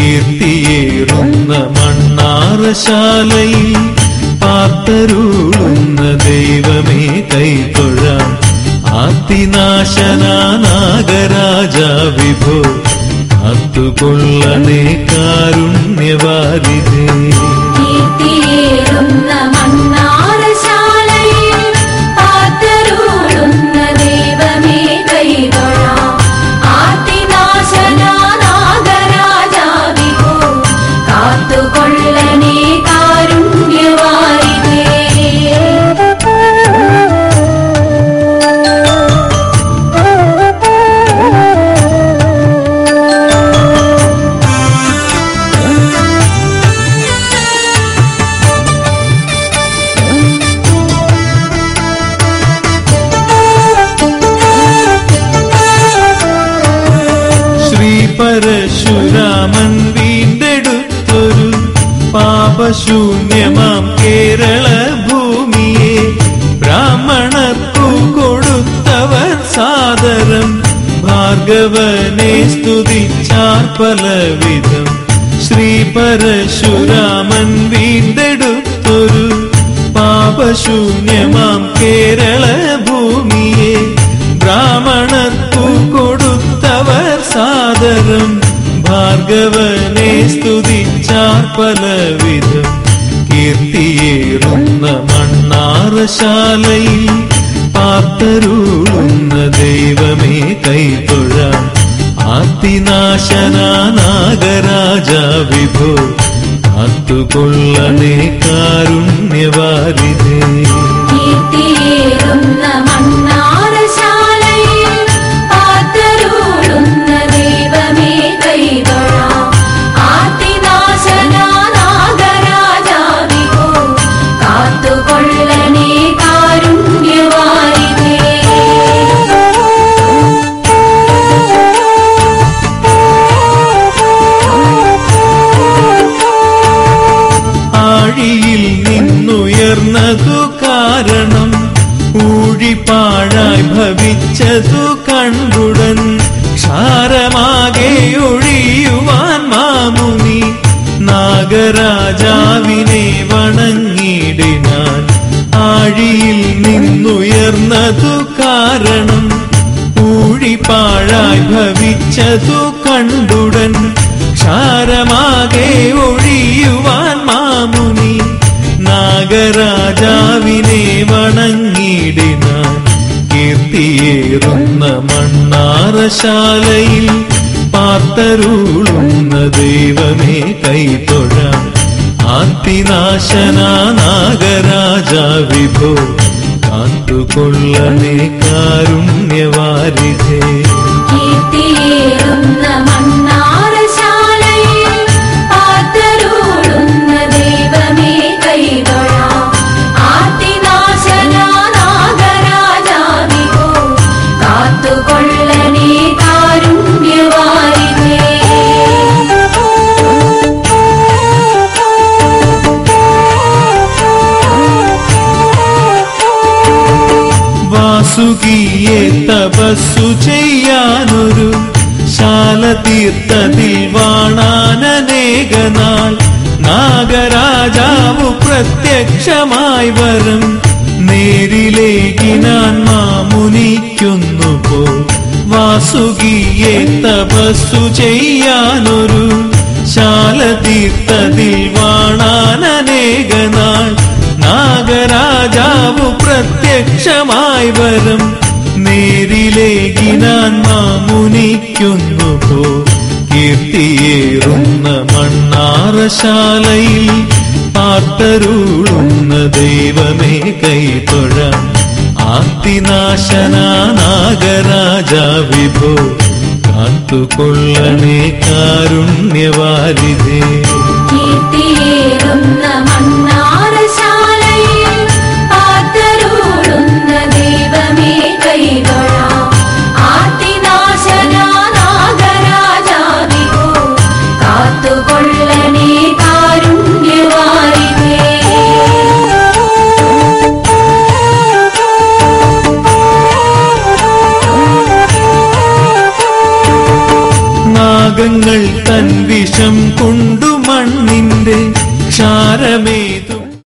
കീർത്തിയേറുന്ന മണ്ണാറശാലയിൽ പാത്തരുളുന്ന ദൈവമേ കൈതൊഴാം ആത്തിനാശനാനാഗരാജ വിഭോ കാത്തുകൊള്ളണേ കാരുണ്യവാരിതേ കീർത്തിയേറുന്ന മണ്ണാറശാലയിൽ പാത്തരുളുന്ന ദൈവമേ കൈതൊഴാം. ആർത്തിനാശനാനാഗരാജാവിഭോ കാത്തുകൊള്ളണേ ശ്രീ പരശുരാമൻ വീണ്ടെടുത്തൊരു പാപശൂന്യമാം കേരള ഭൂമിയെ ബ്രാഹ്മണർക്കു കൊടുത്തവർ സാദരം ഭാർഗവനെ സ്തുതിച്ചാർ പലവിധം ശ്രീ പരശുരാമൻ വീണ്ടെടുത്തൊരു പാപശൂന്യമാം കേരള ഭൂമിയെ ബ്രാഹ്മണർക്കു കൊടുത്തവർ സാദരം ഭാർഗവനെ സ്തുതിച്ചാർ പലവിധം കീർത്തിയേറുന്ന മണ്ണാറശാലയിൽ പാത്തരുളുന്ന ദൈവമേ കൈതൊഴാം ആത്തിനാശനാനാഗരാജ വിഭോ കാത്തുകൊള്ളണേ കാരുണ്യവാരിതേ കീർത്തിയേറുന്ന മണ്ണാറശാലയിൽ പാത്തരുളുന്ന ദൈവമേ കൈതൊഴാം. ആർത്തിനാശനാനാഗരാജാവിഭോ കാത്തുകൊള്ളണേ ആഴിയിൽ നിന്നുയർന്നതു കാരണം ഊഴിപ്പാഴായി ഭവിച്ചതു കണ്ടുടൻ ക്ഷാരമാകെ ഒഴിയുവാൻ മാമുനി നാഗരാജാവിനെ വണങ്ങിടിനാൻ ആഴിയിൽ നിന്നുയർന്നതു കാരണം ഊഴിപ്പാഴായി ഭവിച്ചതു കണ്ടുടൻ ക്ഷാരമാകെ ഒഴിയുവാൻ മാമുനി നാഗരാജാവിനെ വണങ്ങിടിനാൻ കീർത്തിയേറുന്ന മണ്ണാറശാലയിൽ പാത്തരുളുന്ന ദൈവമേ കൈതൊഴാം ആർത്തിനാശനാ നാഗരാജ വിഭോ കാത്തുകൊള്ളണേ കാരുണ്യവാരിധേ കീർത്തിയേറുന്ന മണ്ണാറശാലയിൽ പാത്തരുളുന്ന ദൈവമേ കൈതൊഴാം. ആർത്തിനാശനാനാഗരാജാവിഭോ കാത്തുകൊള്ളണേ വാസുകിയെ തപസ്സു ചെയ്യാനൊരു ശാല തീർത്ഥത്തിൽ വാണാനേകനാൾ നാഗരാജാവു പ്രത്യക്ഷമായി വരും നേരിലേക്കിനാൻ മാമുനിക്കുന്നു പോ വാസുകിയെ തപസ്സു ചെയ്യാനൊരു ശാല തീർത്ഥത്തിൽ വാണാനേകനാൾ നാഗരാജാവു പ്രത്യക്ഷമായി വരും നേരിലേകിനാൻ മാമുനിക്കുന്നു പോ കീർത്തിയേറുന്ന മണ്ണാറശാലയിൽ പാർത്തരുളുന്ന ദൈവമേ കൈതൊഴാം ആർത്തിനാശനാ നാഗരാജ വിഭോ കാത്തുകൊള്ളണേ കാരുണ്യവാരിധേ കീർത്തിയേറുന്ന മണ്ണാറശാലയിൽ പാത്തരുളുന്ന ദൈവമേ കൈതൊഴാം. ആർത്തിനാശനാനാഗരാജാവിഭോ കാത്തുകൊള്ളണേ നാഗങ്ങൾ തൻ വിഷം നിന്റെ ക്ഷാരമേതു